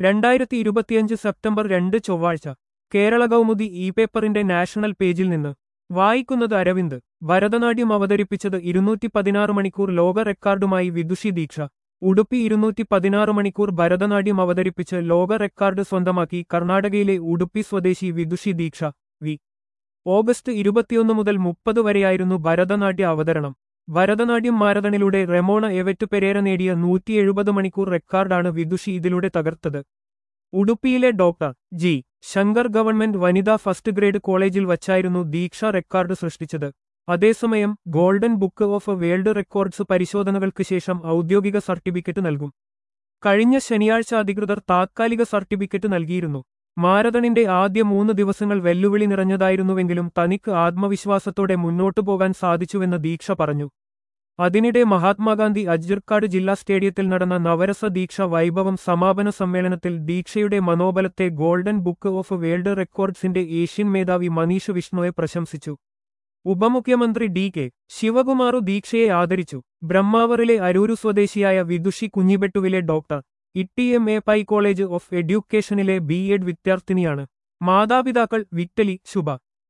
രണ്ടായിരത്തി ഇരുപത്തിയഞ്ച് സെപ്റ്റംബർ രണ്ട് ചൊവ്വാഴ്ച കേരള കൗമുദി ഇ പേപ്പറിന്റെ നാഷണൽ പേജിൽ നിന്ന് വായിക്കുന്നത് അരവിന്ദ് ഭരതനാട്യം അവതരിപ്പിച്ചത് ഇരുന്നൂറ്റി പതിനാറ് മണിക്കൂർ ലോക റെക്കോർഡുമായി വിദുഷി ദീക്ഷ ഉടുപ്പി ഇരുന്നൂറ്റി പതിനാറ് മണിക്കൂർ ഭരതനാട്യം അവതരിപ്പിച്ച് ലോക റെക്കോർഡ് സ്വന്തമാക്കി കർണാടകയിലെ ഉടുപ്പി സ്വദേശി വിദുഷി ദീക്ഷ വി ഓഗസ്റ്റ് ഇരുപത്തിയൊന്ന് മുതൽ മുപ്പത് വരെയായിരുന്നു ഭരതനാട്യ അവതരണം ഭരതനാട്യം മാരതണിലൂടെ റെമോണ എവറ്റ് പെരേര നേടിയ നൂറ്റി എഴുപത് മണിക്കൂർ റെക്കോർഡാണ് വിദുഷി ഇതിലൂടെ തകർത്തത് ഉടുപ്പിയിലെ ഡോക്ടർ ജി ശങ്കർ ഗവൺമെന്റ് വനിതാ ഫസ്റ്റ് ഗ്രേഡ് കോളേജിൽ വച്ചായിരുന്നു ദീക്ഷ റെക്കോർഡ് സൃഷ്ടിച്ചത് അതേസമയം golden book of world records പരിശോധനകൾക്ക് ശേഷം ഔദ്യോഗിക സർട്ടിഫിക്കറ്റ് നൽകും കഴിഞ്ഞ ശനിയാഴ്ച അധികൃതർ താത്കാലിക സർട്ടിഫിക്കറ്റ് നൽകിയിരുന്നു മാരതണിന്റെ ആദ്യ മൂന്ന് ദിവസങ്ങൾ വെല്ലുവിളി നിറഞ്ഞതായിരുന്നുവെങ്കിലും തനിക്ക് ആത്മവിശ്വാസത്തോടെ മുന്നോട്ടു പോകാൻ സാധിച്ചുവെന്ന് ദീക്ഷ പറഞ്ഞു അതിനിടെ മഹാത്മാഗാന്ധി അജ്ജർക്കാട് ജില്ലാ സ്റ്റേഡിയത്തിൽ നടന്ന നവരസ ദീക്ഷ വൈഭവം സമാപന സമ്മേളനത്തിൽ ദീക്ഷയുടെ മനോബലത്തെ ഗോൾഡൻ ബുക്ക് ഓഫ് വേൾഡ് റെക്കോർഡ്സിന്റെ ഏഷ്യൻ മേധാവി മനീഷ് വിഷ്ണോയെ പ്രശംസിച്ചു ഉപമുഖ്യമന്ത്രി ഡി കെ ശിവകുമാറു ദീക്ഷയെ ആദരിച്ചു ബ്രഹ്മാവറിലെ അരൂരു സ്വദേശിയായ വിദുഷി കുഞ്ഞിബെട്ടുവിലെ doctor T M A Pai college of എഡ്യൂക്കേഷനിലെ ബി എഡ് വിദ്യാർത്ഥിനിയാണ് മാതാപിതാക്കൾ വിറ്റലി ശുഭ